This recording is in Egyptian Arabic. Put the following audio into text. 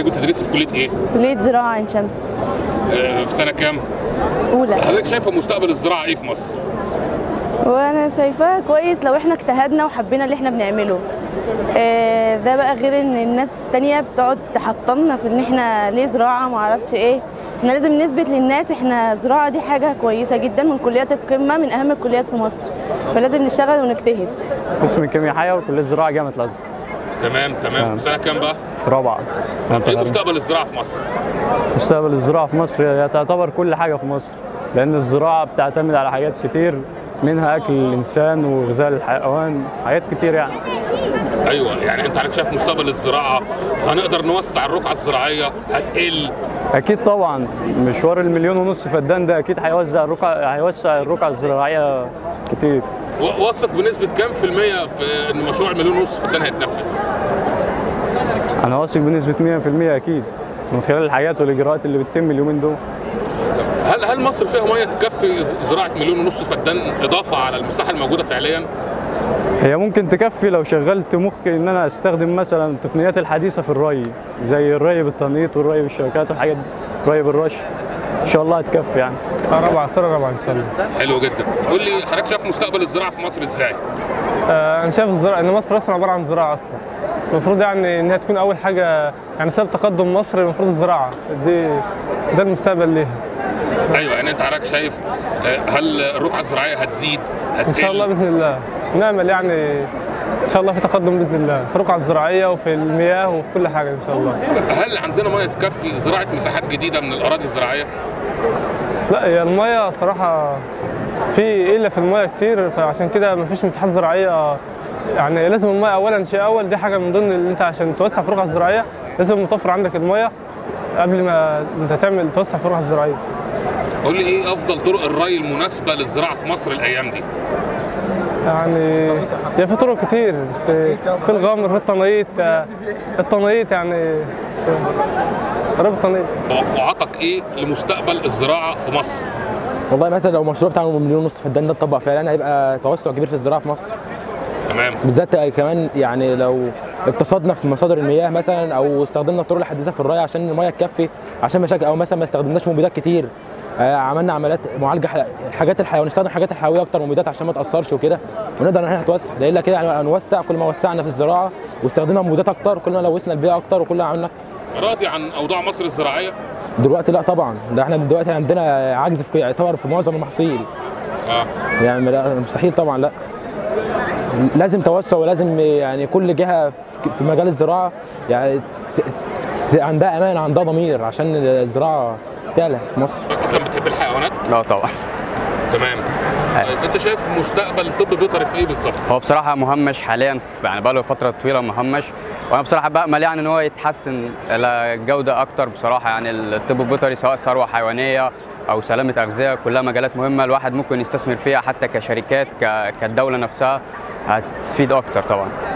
حضرتك بتدرسي في كليه ايه؟ كلية زراعة عين شمس آه، في سنه كام؟ أولى حضرتك شايفه مستقبل الزراعه ايه في مصر؟ وأنا شايفاه كويس لو إحنا اجتهدنا وحبينا اللي إحنا بنعمله آه، ده بقى غير إن الناس التانية بتقعد تحطمنا في إن إحنا ليه زراعة معرفش إيه إحنا لازم نثبت للناس إحنا زراعة دي حاجة كويسة جدا من كليات القمة من أهم الكليات في مصر فلازم نشتغل ونجتهد قسم كيمياء حيوي وكليه زراعه جامعه الازهر تمام تمام سنه كام بقى؟ رابعه سنة ايه تخرج. مستقبل الزراعه في مصر؟ مستقبل الزراعه في مصر هي تعتبر كل حاجه في مصر لان الزراعه بتعتمد على حاجات كتير منها اكل الانسان وغذاء الحيوان حاجات كتير يعني ايوه يعني انت حضرتك شايف مستقبل الزراعه هنقدر نوسع الرقعه الزراعيه هتقل اكيد طبعا مشوار المليون ونص فدان ده اكيد هيوزع الرقعه هيوسع الرقعه الزراعيه كتير و- واثق بنسبه كام في الميه في ان مشروع المليون ونص فدان هيتنفذ؟ انا واثق بنسبه 100% اكيد من خلال الحاجات والاجراءات اللي بتتم اليومين دول هل هل مصر فيها ميه تكفي ز- زراعه مليون ونص فدان اضافه على المساحه الموجوده فعليا؟ هي ممكن تكفي لو شغلت مخي ان انا استخدم مثلا التقنيات الحديثه في الري زي الري بالتنقيط والري بالشبكات والحاجات دي الري بالرش ان شاء الله هتكفي يعني رابعة سنة رابعة إن شاء الله. حلو جدا قول لي حضرتك شايف مستقبل الزراعه في مصر ازاي؟ آه، أنا شايف الزراعة إن مصر أصلا عبارة عن زراعة أصلا. المفروض يعني إنها تكون أول حاجة يعني سبب تقدم مصر المفروض الزراعة دي ده المستقبل ليها. ايوه يعني انت حضرتك شايف آه، هل الرقعه الزراعيه هتزيد؟ إن شاء الله هتقل؟ بإذن الله. نعمل يعني إن شاء الله في تقدم بإذن الله في الرقعة الزراعية وفي المياه وفي كل حاجة إن شاء الله. هل عندنا ميه تكفي زراعه مساحات جديده من الاراضي الزراعيه؟ لا هي المية صراحة في قلة في المية كتير فعشان كده مفيش مساحات زراعية يعني لازم المية أولا شيء أول دي حاجة من ضمن اللي أنت عشان توسع في الرقعة الزراعية لازم متوفر عندك المية قبل ما أنت تعمل توسع في الرقعة الزراعية. قول لي ايه افضل طرق الري المناسبه للزراعه في مصر الايام دي؟ يعني هي في طرق كتير بس في الغمر في التنقيط التنقيط يعني رب التنقيط توقعاتك ايه لمستقبل الزراعه في مصر؟ والله مثلا لو مشروع بتاع مليون ونص فدان ده اتطبق فعلا هيبقى توسع كبير في الزراعه في مصر تمام بالذات كمان يعني لو اقتصدنا في مصادر المياه مثلا او استخدمنا الطرق الحديثه في الري عشان المياه تكفي عشان مشاكل او مثلا ما استخدمناش مبيدات كتير آه، عملنا عمليات معالجه ح- الحاجات الحيويه نستخدم الحاجات الحيويه اكتر من مبيدات عشان ما تاثرش وكده ونقدر ان احنا نتوسع ده الا كده يعني هنوسع كل ما وسعنا في الزراعه واستخدمنا مبيدات اكتر كل ما لوثنا البيئه اكتر وكل ما عملنا راضي عن اوضاع مصر الزراعيه؟ دلوقتي لا طبعا ده احنا دلوقتي عندنا عجز في يعتبر في معظم المحاصيل اه يعني لا مستحيل طبعا لا لازم توسع ولازم يعني كل جهه في- في مجال الزراعه يعني ت- ت- عندها امان عندها ضمير عشان الزراعه تعلى في مصر اسلام بتحب الحيوانات؟ اه طبعا تمام طيب انت شايف مستقبل طب بيطري في ايه بالظبط؟ هو بصراحه مهمش حاليا يعني بقى له فتره طويله مهمش وانا بصراحه بامل يعني ان هو يتحسن الى جوده اكتر بصراحه يعني الطب البيطري سواء ثروه حيوانيه او سلامه اغذيه كلها مجالات مهمه الواحد ممكن يستثمر فيها حتى كشركات ك- كالدوله نفسها هتفيد اكتر طبعا